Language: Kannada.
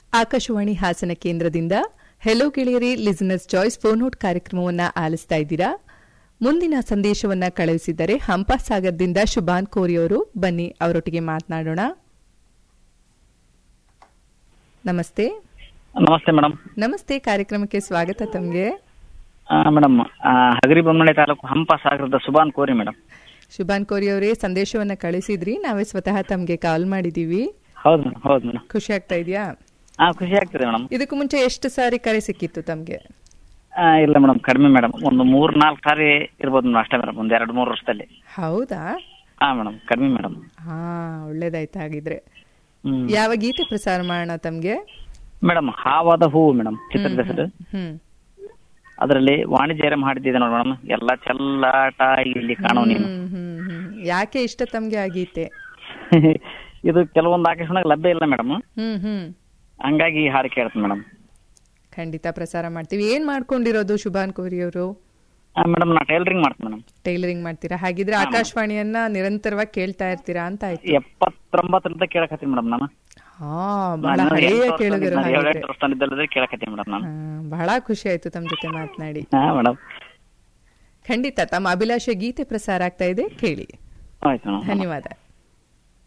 ಆಕಾಶವಾಣಿ ಹಾಸನ ಕೇಂದ್ರದಿಂದ ಹೆಲೋ ಗೆಳೆಯರಿ ಲಿಸನರ್ಸ್ ಚಾಯ್ಸ್ ಫೋನೋಟ್ ಕಾರ್ಯಕ್ರಮವನ್ನ ಆಲಿಸ್ತಾ ಇದ್ದೀರಾ ಮುಂದಿನ ಸಂದೇಶವನ್ನ ಕಳುಹಿಸಿದ್ದಾರೆ ಹಂಪಾಸಾಗರದಿಂದ ಶುಭಾನ್ ಕೋರಿ ಅವರು ಬನ್ನಿ ಅವರೊಟ್ಟಿಗೆ ಮಾತನಾಡೋಣ ನಮಸ್ತೆ ನಮಸ್ತೆ ಮೇಡಮ್ ನಮಸ್ತೆ ಕಾರ್ಯಕ್ರಮಕ್ಕೆ ಸ್ವಾಗತ ತಮಗೆ ಮೇಡಮ್ ಹಗರಿ ಬೊಮ್ಮಳೆ ತಾಲೂಕು ಹಂಪ ಸಾಗರದ ಸುಬಾನ್ ಕೋರಿ ಮೇಡಮ್ ಶುಭಾನ್ ಕೋರಿ ಅವರೇ ಸಂದೇಶವನ್ನ ಕಳಿಸಿದ್ರಿ ನಾವೇ ಸ್ವತಃ ತಮಗೆ ಕಾಲ್ ಮಾಡಿದೀವಿ ಹೌದು ಮೇಡಮ್ ಹೌದು ಮೇಡಮ್ ಖುಷಿ ಆಗ್ತಾ ಇದೆಯಾ ಹಾ ಖುಷಿ ಆಗ್ತದೆ ಮೇಡಮ್ ಇದಕ್ಕೂ ಮುಂಚೆ ಎಷ್ಟು ಸಾರಿ ಕರೆ ಸಿಕ್ಕಿತ್ತು ತಮಗೆ ಇಲ್ಲ ಮೇಡಮ್ ಕಡಿಮೆ ಮೇಡಮ್ ಒಂದು ಮೂರ್ ನಾಲ್ಕು ಸಾರಿ ಇರ್ಬೋದು ಮೇಡಮ್ ಅಷ್ಟೇ ಮೇಡಮ್ ಒಂದ್ ಎರಡು ಮೂರು ವರ್ಷದಲ್ಲಿ ಹೌದಾ ಹಾ ಮೇಡಮ್ ಕಡಿಮೆ ಮೇಡಮ್ ಹಾ ಒಳ್ಳೇದಾಯ್ತು ಹಾಗಿದ್ರೆ ಹ್ಮ್ ಯಾವ ಗೀತೆ ಪ್ರಸಾರ ಮಾಡೋಣ ತಮ್ಗೆ ಮೇಡಮ್ ಹಾವಾದ ಹೂವು ಮೇಡಮ್ ಚಿತ್ರದ ಹೆಸರು ಹ್ಮ್ ಅದರಲ್ಲಿ ವಾಣಿಜ್ಯರಂ ಹಾಡಿದ್ದಿದೆ ನೋಡಿ ಮೇಡಮ್ ಎಲ್ಲ ಚೆಲ್ಲಾಟ ಇಲ್ಲಿ ಕಾಣೋ ನೀನು ಹ್ಮ್ ಹ್ಮ್ ಹ್ಮ್ ಯಾಕೆ ಇಷ್ಟ ತಮ್ಗೆ ಆ ಗೀತೆ ಇದು ಕೆಲವೊಂದು ಆಕರ್ಷಣೆಗೆ ಲಭ್ಯ ಇಲ್ಲ ಮೇಡಮ್ ಹ್ಮ್ ಹ್ಮ್ ಹಂಗಾಗಿ ಈ ಹಾಡು ಕೇಳ್ತೀನಿ ಮೇಡಮ್ ಖಂಡಿತ ಪ್ರಸಾರ ಮಾಡ್ತೀವಿ ಏನ್ ಮಾಡ್ಕೊಂಡಿರೋದು ಶುಭಾನ್ ಕೋರಿ ಅವರು ಮೇಡಮ್ ನಾ ಟೈಲರಿಂಗ್ ಮಾಡ್ತೀನಿ ಮೇಡಮ್ ಟೈಲರಿಂಗ್ ಮಾಡ್ತೀರಾ ಹಾಗಿದ್ರೆ ಆಕಾಶವಾಣಿಯನ್ನ ನಿರಂತರವಾಗಿ ಕೇಳ್ತಾ ಇರ್ತೀರಾ ಅಂತ ಆಯ್ತು ಎಪ್ಪತ್ತೊಂಬತ್ತರಿಂದ ಕೇಳಕತ್ತೀನಿ ಮೇಡಮ್ ನಾನು ಹಾ ಬಹಳ ನಾನು ಹಳೆಯ ಎಂಟು ವರ್ಷ ಕೇಳುಗರು ಇದ್ದಾಗ, ಹಾಗಿದ್ರೆ ಏಳೆಂಟು ವರ್ಷದಲ್ಲಿದ್ದಲ್ಲದೆ ಕೇಳಕತ್ತೀನಿ ಮೇಡಮ್ ನಾನು ಹಾ, ಬಹಳ ಖುಷಿ ಆಯ್ತು ತಮ್ಮ ಜೊತೆ ಮಾತನಾಡಿ ಹಾ ಮೇಡಮ್ ಖಂಡಿತ ತಮ್ಮ ಅಭಿಲಾಷೆ ಗೀತೆ ಪ್ರಸಾರ ಆಗ್ತಾ ಇದೆ ಕೇಳಿ ಆಯ್ತು ಮೇಡಮ್ ಧನ್ಯವಾದ